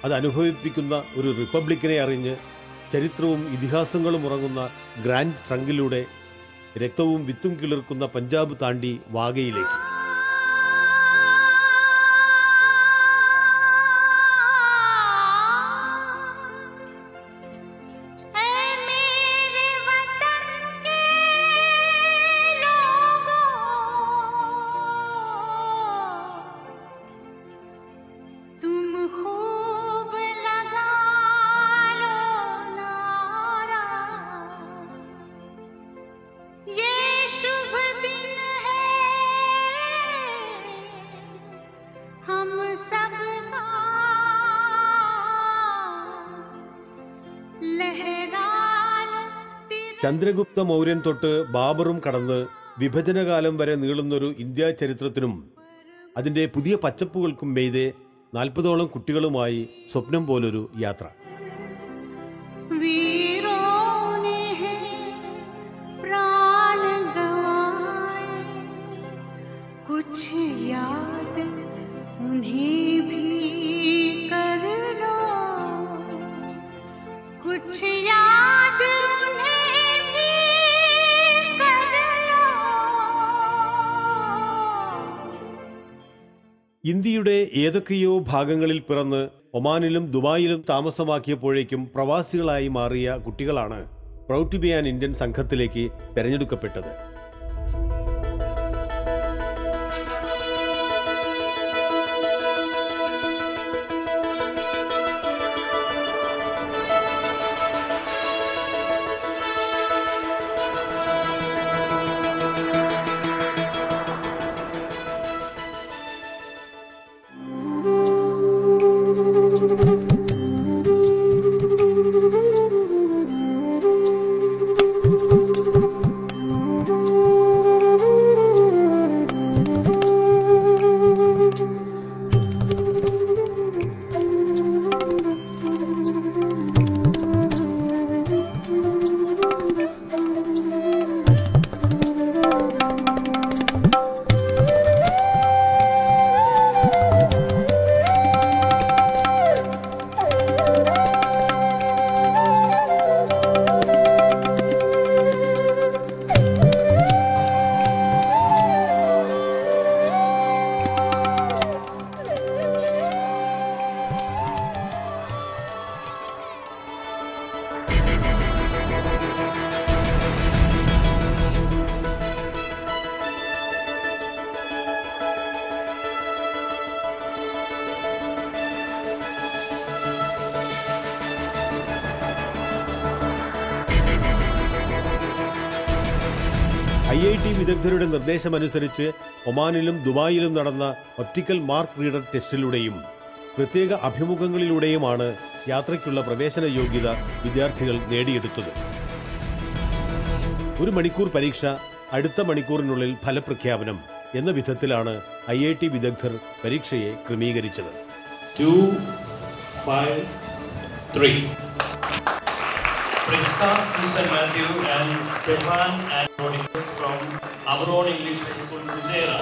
അത് അനുഭവിപ്പിക്കുന്ന ഒരു റിപ്പബ്ലിക്കിനെ അറിഞ്ഞ് ചരിത്രവും ഇതിഹാസങ്ങളും ഉറങ്ങുന്ന ഗ്രാൻഡ് ട്രങ്കിലൂടെ രക്തവും വിത്തും കിളിർക്കുന്ന പഞ്ചാബ് താണ്ടി വാഗയിലേക്ക് ऐ मेरे वतन के लोगों तुम खूब लगा लो नारा ये शुभ दिन है हम सबका लहरा लो तिरंगा ചന്ദ്രഗുപ്ത മൗര്യൻ തൊട്ട് ബാബറും കടന്ന് വിഭജനകാലം വരെ നീളുന്നൊരു ഇന്ത്യാ ചരിത്രത്തിനും അതിൻ്റെ പുതിയ പച്ചപ്പുകൾക്കും മെയ്തെ നാൽപ്പതോളം കുട്ടികളുമായി സ്വപ്നം പോലൊരു യാത്ര वीरों ने है प्राण गवाए कुछ याद उन्हें भी कर लो कुछ याद उन्हें भी कर लो ഇന്ത്യയുടെ ഏതൊക്കെയോ ഭാഗങ്ങളിൽ പിറന്ന് ഒമാനിലും ദുബായിലും താമസമാക്കിയപ്പോഴേക്കും പ്രവാസികളായി മാറിയ കുട്ടികളാണ് proud to be an Indian സംഘത്തിലേക്ക് തെരഞ്ഞെടുക്കപ്പെട്ടത് ഐ ഐ ടി വിദഗ്ധരുടെ നിർദ്ദേശമനുസരിച്ച് ഒമാനിലും ദുബായിലും നടന്ന ഒപ്റ്റിക്കൽ മാർക്ക് റീഡർ ടെസ്റ്റിലൂടെയും പ്രത്യേക അഭിമുഖങ്ങളിലൂടെയുമാണ് യാത്രയ്ക്കുള്ള പ്രവേശന യോഗ്യത വിദ്യാർത്ഥികൾ നേടിയെടുത്തത് ഒരു മണിക്കൂർ പരീക്ഷ അടുത്ത മണിക്കൂറിനുള്ളിൽ ഫലപ്രഖ്യാപനം എന്ന വിധത്തിലാണ് ഐ ഐ ടി വിദഗ്ധർ പരീക്ഷയെ ക്രമീകരിച്ചത് two, five, three. Priska, Susan Matthew, and Stefan and Rodriguez from our own English High School, Fujairah.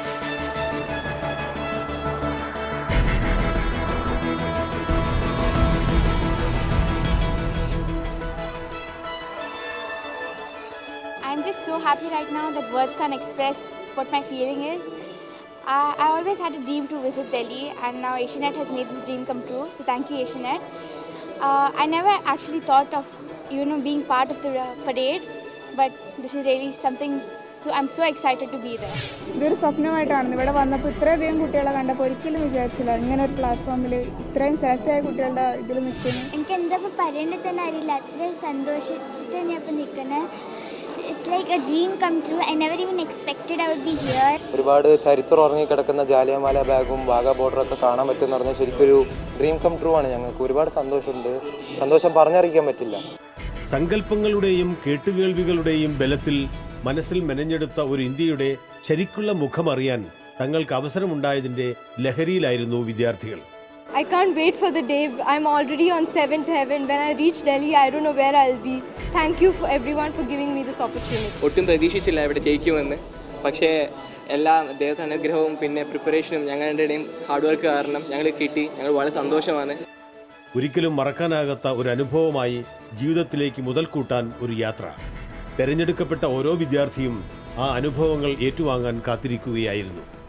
I'm just so happy right now that words can't express what my feeling is. I, I always had a dream to visit Delhi, and now Asianet has made this dream come true. So thank you, Asianet. Uh, I never actually thought of you know being part of the uh, parade, but this is really something. So I'm so excited to be there. ഇതൊരു സ്വപ്നമായിട്ടാണ് ഇവിടെ വന്നപ്പോൾ ഇത്രയധികം കുട്ടികളെ കണ്ടപ്പോൾ ഒരിക്കലും വിചാരിച്ചില്ല ഇങ്ങനെ ഒരു പ്ലാറ്റ്ഫോമിൽ ഇത്രയും സെലക്ട് ആയ കുട്ടികളുടെ ഇതിൽ നിൽക്കുന്നു എനിക്ക് എന്താ ഇപ്പോൾ പറയേണ്ടത് തന്നെ അറിയില്ല അത്രയും സന്തോഷിച്ചിട്ട് ഞാൻ ഇപ്പോൾ നിൽക്കുന്നത് it's like a dream come true I never even expected I would be here ഒരുപാട് ചരിത്രം ഉറങ്ങിക്കിടക്കുന്ന ജാലിയമാല ബാഗും വാഗ ബോർഡറൊക്കെ കാണാൻ പറ്റുമെന്ന് പറഞ്ഞാൽ ശരിക്കൊരു ഡ്രീം കം ട്രൂ ആണ് ഞങ്ങൾക്ക് ഒരുപാട് സന്തോഷമുണ്ട് സന്തോഷം പറഞ്ഞറിയിക്കാൻ പറ്റില്ല സങ്കല്പങ്ങളുടെയും കേട്ടുകേൾവികളുടെയും ബലത്തിൽ മനസ്സിൽ മെനഞ്ഞെടുത്ത ഒരു ഇന്ത്യയുടെ ശരിക്കുള്ള മുഖമറിയാൻ തങ്ങൾക്ക് അവസരമുണ്ടായതിന്റെ ലഹരിയിലായിരുന്നു വിദ്യാർത്ഥികൾ I can't wait for the day. I'm already on seventh heaven. When I reach Delhi, I don't know where I'll be. Thank you for everyone for giving me this opportunity. ഒട്ടും പ്രതീക്ഷിച്ചില്ല ഇവിടെ ജയിക്കുമെന്ന് പക്ഷേ എല്ലാ ദൈവത്തെ അനുഗ്രഹവും പിന്നെ പ്രിപ്പറേഷനും ഞങ്ങളുടെ ഇടയും ഹാർഡ് വർക്ക് കാരണം ഞങ്ങൾ കിട്ടി ഞങ്ങൾ വളരെ സന്തോഷമാണ് ഒരിക്കലും മറക്കാനാകാത്ത ഒരു അനുഭവമായി ജീവിതത്തിലേക്ക് മുതൽക്കൂട്ടാൻ ഒരു യാത്ര തെരഞ്ഞെടുക്കപ്പെട്ട ഓരോ വിദ്യാർത്ഥിയും ആ അനുഭവങ്ങൾ ഏറ്റുവാങ്ങാൻ കാത്തിരിക്കുകയായിരുന്നു